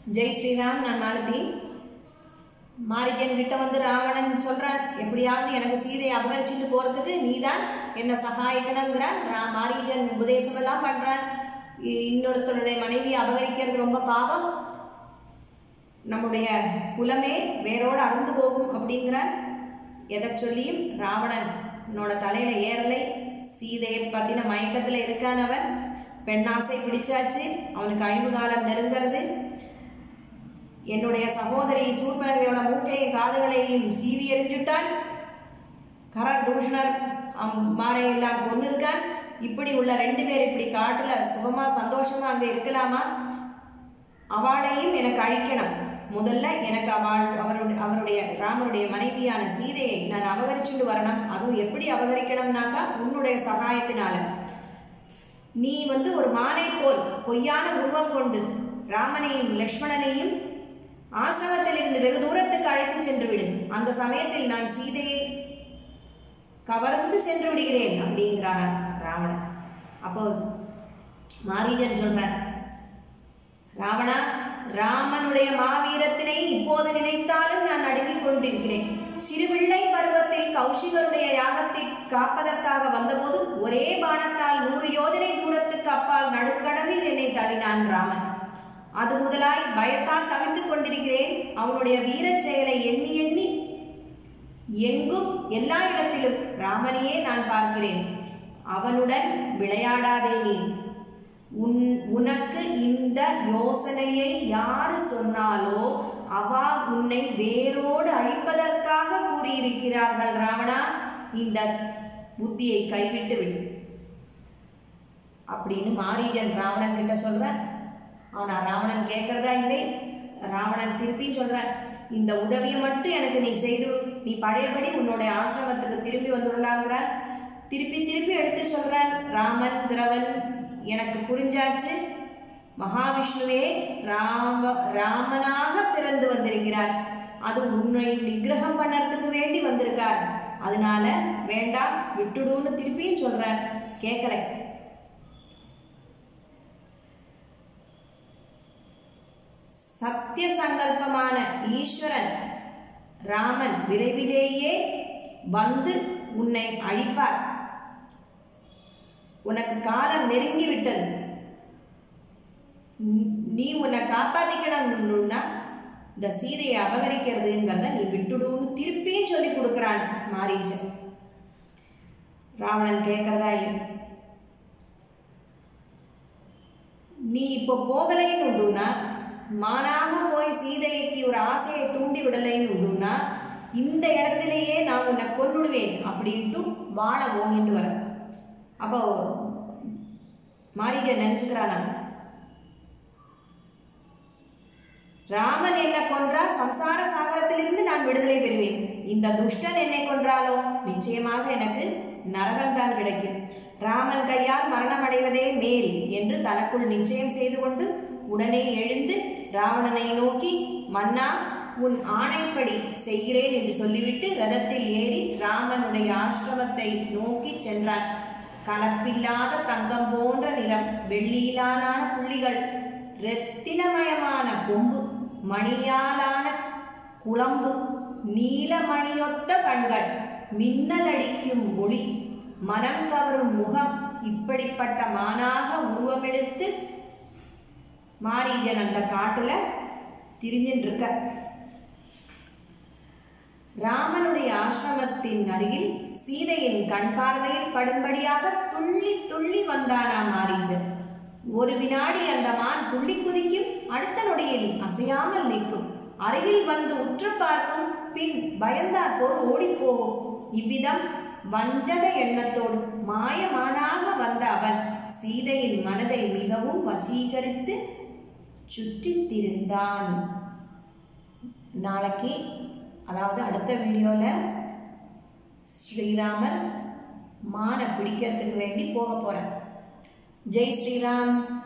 ஜெய் ஸ்ரீராம் நான் மாலதி மாரிஜன் கிட்ட வந்து ராவணன் சொல்றான் எப்படியாவது எனக்கு சீதையை அபகரிச்சுட்டு போறதுக்கு நீதான் என்ன சகாயிக்கணுங்கிறான் ரா- மாரீஜன் உபதேசம் எல்லாம் பண்றான் இ- இன்னொருத்தருடைய மனைவியை அபகரிக்கிறது ரொம்ப பாவம் நம்முடைய குலமே வேரோடு அறுந்து போகும் அப்படிங்கிறான் எதை சொல்லியும் ராவணன் என்னோட தலையில ஏறலை சீதையை பத்தின மயக்கத்துல இருக்கான் அவன் பெண்ணாசை பிடிச்சாச்சு அவனுக்கு அழிவு காலம் நெருங்கிறது என்னுடைய சகோதரி சூர்பனகையோட மூக்கையும் காதுகளையும் சீவி எறிஞ்சுட்டான் கரர் தூஷணர் மாரையெல்லாம் கொண்டு இருக்கான் இப்படி உள்ள ரெண்டு பேர் இப்படி காட்டுல சுகமா சந்தோஷமா அங்க இருக்கலாமா அவளையும் எனக்கு அழிக்கணும் முதல்ல எனக்கு அவள் அவருடைய அவருடைய ராமருடைய மனைவியான சீதையை நான் அபகரிச்சுட்டு வரணும் அதுவும் எப்படி அபகரிக்கணும்னாக்கா உன்னுடைய சகாயத்தினால நீ வந்து ஒரு மானை போல் பொய்யான உருவம் கொண்டு ராமனையும் லக்ஷ்மணனையும் ஆசிரமத்தில் இருந்து வெகு தூரத்துக்கு அழைத்து சென்று விடு அந்த சமயத்தில் நான் சீதையை கவர்ந்து சென்று விடுகிறேன் அப்படிங்கிறான் ராவணன் அப்போ மாரீஜன் சொல்றான் ராவணா ராமனுடைய மாவீரத்தினை இப்போது நினைத்தாலும் நான் நடுங்கிக் கொண்டிருக்கிறேன் சிறுபிள்ளை பருவத்தில் கௌஷிகருடைய யாகத்தை காப்பதற்காக வந்தபோது ஒரே பாணத்தால் நூறு யோஜனை தூரத்துக்கு அப்பால் நடுக்கடலில் என்னை தள்ளினான் ராமன் அது முதலாய் பயத்தால் தவித்துக் கொண்டிருக்கிறேன் அவனுடைய வீரச் செயலை எண்ணி எண்ணி எங்கும் எல்லா இடத்திலும் ராமனையே நான் பார்க்கிறேன் அவனுடன் விளையாடாதே நீ உன் உனக்கு இந்த யோசனையை யாரு சொன்னாலோ அவா உன்னை வேரோடு அழிப்பதற்காக கூறியிருக்கிறார்கள் ராவணா இந்த புத்தியை கைவிட்டு விடு அப்படின்னு மாரீஜன் ராவணன் கிட்ட சொல்ற ஆனா ராவணன் கேட்கறதா இல்லை ராவணன் திருப்பி சொல்றான் இந்த உதவியை மட்டும் எனக்கு நீ செய்து நீ பழையபடி உன்னுடைய ஆசிரமத்துக்கு திரும்பி வந்துடலாங்கிறான் திருப்பி திருப்பி எடுத்து சொல்றான் ராமன்கிறவன் எனக்கு புரிஞ்சாச்சு மகாவிஷ்ணுவே ராம ராமனாக பிறந்து வந்திருக்கிறார் அது உன்னை நிகிரகம் பண்ணறதுக்கு வேண்டி வந்திருக்கார் அதனால வேண்டாம் விட்டுடுன்னு திருப்பியும் சொல்றார் கேட்கல சத்திய சங்கல்பமான ஈஸ்வரன் ராமன் விரைவிலேயே வந்து உன்னை அழிப்பார் உனக்கு காலம் நெருங்கி விட்டது நீ- நீ உன்னை காப்பாத்திக்கணும்னா இந்த சீதையை அபகரிக்கிறதுங்கிறத நீ விட்டுடுன்னு திருப்பியும் சொல்லி கொடுக்குறான் மாரீச்சன் ராவணன் கேட்கறதா இல்லை நீ இப்போ போகலைன்னு உண்டுனா மானாக போய் சீதைக்கு ஒரு ஆசையை தூண்டி விடலைன்னு உண்டுனா இந்த இடத்திலேயே நான் உன்னை கொன்னுடுவேன் அப்படின்ட்டு வாழை ஓங்கிட்டு வர அப்போ மாரிக நினைச்சுக்கிறானா ராமன் என்ன கொன்றா சம்சார சாகரத்திலிருந்து நான் விடுதலை பெறுவேன் இந்த துஷ்டன் என்னை கொன்றாலோ நிச்சயமாக எனக்கு நரகம்தான் கிடைக்கும் ராமன் கையால் மரணம் அடைவதே மேல் என்று தனக்குள் நிச்சயம் செய்து கொண்டு உடனே எழுந்து ராவணனை நோக்கி மன்னா உன் ஆணைப்படி செய்கிறேன் என்று சொல்லிவிட்டு ரதத்தில் ஏறி ராமனுடைய ஆசிரமத்தை நோக்கி சென்றான் கலப்பில்லாத தங்கம் போன்ற நிறம் வெள்ளியிலான புள்ளிகள் இரத்தினமயமான கொம்பு மணியாலான குளம்பு நீலமணியொத்த கண்கள் மின்னலடிக்கும் ஒளி மனம் கவரும் முகம் இப்படிப்பட்ட மானாக உருவமெடுத்து மாரீஜன் அந்த காட்டுல திரிஞ்சுட்டு இருக்க ராமனுடைய ஆசிரமத்தின் அருகில் சீதையின் கண் பார்வையில் படும்படியாக துள்ளி துள்ளி வந்தானா மாரீஜன் ஒரு வினாடி அந்த மான் துள்ளி குதிக்கும் அடுத்த நொடியில் அசையாமல் நிற்கும் அருகில் வந்து உற்று பார்க்கும் பின் பயந்தாற் போல் ஓடிப்போகும் இவ்விதம் வஞ்சக எண்ணத்தோடு மாயமானாக வந்த அவன் சீதையின் மனதை மிகவும் வசீகரித்து சுற்றித் திரிந்தான் நாளைக்கு அதாவது அடுத்த வீடியோவில் ஸ்ரீராமர் மானை பிடிக்கிறதுக்கு வேண்டி போக போகிறேன் ஜெய் ஸ்ரீராம்